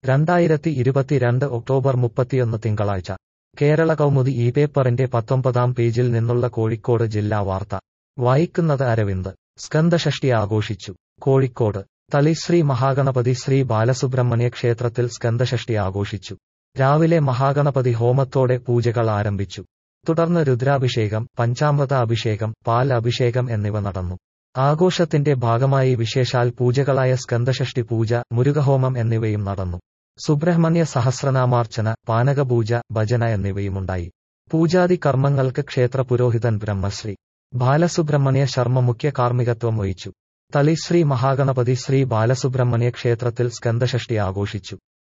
രണ്ടായിരത്തി ഇരുപത്തിരണ്ട് ഒക്ടോബർ മുപ്പത്തിയൊന്ന് തിങ്കളാഴ്ച കേരള കൗമുദി ഈ പേപ്പറിന്റെ പത്തൊമ്പതാം പേജിൽ നിന്നുള്ള കോഴിക്കോട് ജില്ലാ വാർത്ത വായിക്കുന്നത് അരവിന്ദ് സ്കന്ദഷഷ്ടി ആഘോഷിച്ചു കോഴിക്കോട് തളിശ്രീ മഹാഗണപതി ശ്രീ ബാലസുബ്രഹ്മണ്യ ക്ഷേത്രത്തിൽ സ്കന്ദഷഷ്ടി ആഘോഷിച്ചു രാവിലെ മഹാഗണപതി ഹോമത്തോടെ പൂജകൾ ആരംഭിച്ചു തുടർന്ന് രുദ്രാഭിഷേകം പഞ്ചാമൃത അഭിഷേകം പാൽ അഭിഷേകം എന്നിവ നടന്നു ആഘോഷത്തിന്റെ ഭാഗമായി വിശേഷാൽ പൂജകളായ സ്കന്ദഷഷ്ടി പൂജ മുരുകഹോമം എന്നിവയും നടന്നു സുബ്രഹ്മണ്യ സഹസ്രനാമാർച്ചന പാനകപൂജ ഭജന എന്നിവയുമുണ്ടായി പൂജാതി കർമ്മങ്ങൾക്ക് ക്ഷേത്ര പുരോഹിതൻ ബ്രഹ്മശ്രീ ബാലസുബ്രഹ്മണ്യ ശർമ്മ മുഖ്യ കാർമ്മികത്വം വഹിച്ചു തളിശ്രീ മഹാഗണപതി ശ്രീ ബാലസുബ്രഹ്മണ്യ ക്ഷേത്രത്തിൽ സ്കന്ദഷഷ്ടി ആഘോഷിച്ചു